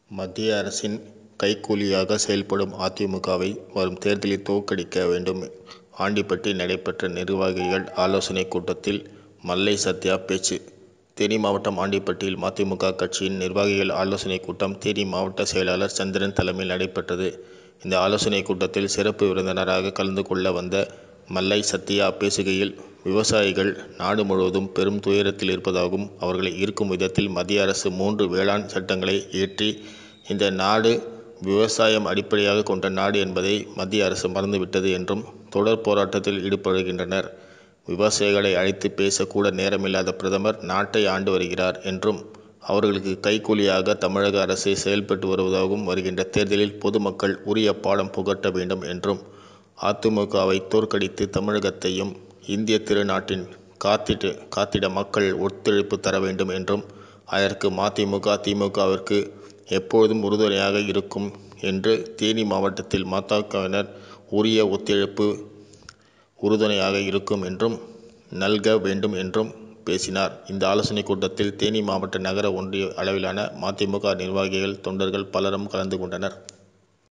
மத்திய அரசின் கைக்கூலியாக செயல்படும் அ. தி. மு. க.வை வரும் தேர்தலில் தோற்கடிக்க வேண்டும் ஆண்டிப்பட்டியில் நடைபெற்ற நிர்வாகிகள் ஆலோசனைக் கூட்டத்தில் மல்லை சத்யா பேச்சு தேனி மாவட்டம் ஆண்டிப்பட்டியில் ம. தி. மு. க. கட்சியின் நிர்வாகிகள் ஆலோசனைக் கூட்டம் தேனி மாவட்ட செயலாளர் சந்திரன் தலைமையில் நடைபெற்றது. இந்த ஆலோசனைக் கூட்டத்தில் சிறப்பு விருந்தினராக கலந்து கொள்ள வந்த மல்லை சத்யா பேசுகையில் விவசாயிகள் நாடு முழுவதும் பெரும் துயரத்தில் இருப்பதாகவும் அவர்களை ஈர்க்கும் விதத்தில் மத்திய அரசு மூன்று வேளாண் சட்டங்களை இயற்றி இந்த நாடு விவசாயம் அடிப்படையாக கொண்ட நாடு என்பதை மத்திய அரசு மறந்து விட்டது என்றும் தொடர் போராட்டத்தில் ஈடுபடுகின்றனர். விவசாயிகளை அழைத்து பேச கூட நேரமில்லாத பிரதமர் நாட்டை ஆண்டு வருகிறார் என்றும் அவர்களுக்கு கைக்கூலியாக தமிழக அரசு செயல்பட்டு வருவதாகவும் வருகின்ற தேர்தலில் பொதுமக்கள் உரிய பாடம் புகட்ட வேண்டும் என்றும் அ. தி. மு. க.வை தோற்கடித்து தமிழகத்தையும் இந்திய திருநாட்டின் காத்திட மக்கள் ஒத்துழைப்பு தர வேண்டும் என்றும் அதற்கு ம. தி. மு. க. தி. மு. க.விற்கு எப்போதும் உறுதுணையாக இருக்கும் என்றும் தேனி மாவட்டத்தில் ம. தி. மு. க.வினர் உரிய ஒத்துழைப்பு உறுதுணையாக இருக்கும் என்றும் நல்க வேண்டும் என்றும் பேசினார். இந்த ஆலோசனைக் கூட்டத்தில் தேனி மாவட்ட நகர ஒன்றிய அளவிலான ம. தி. மு. க. நிர்வாகிகள் தொண்டர்கள் பலரும் கலந்து கொண்டனர்.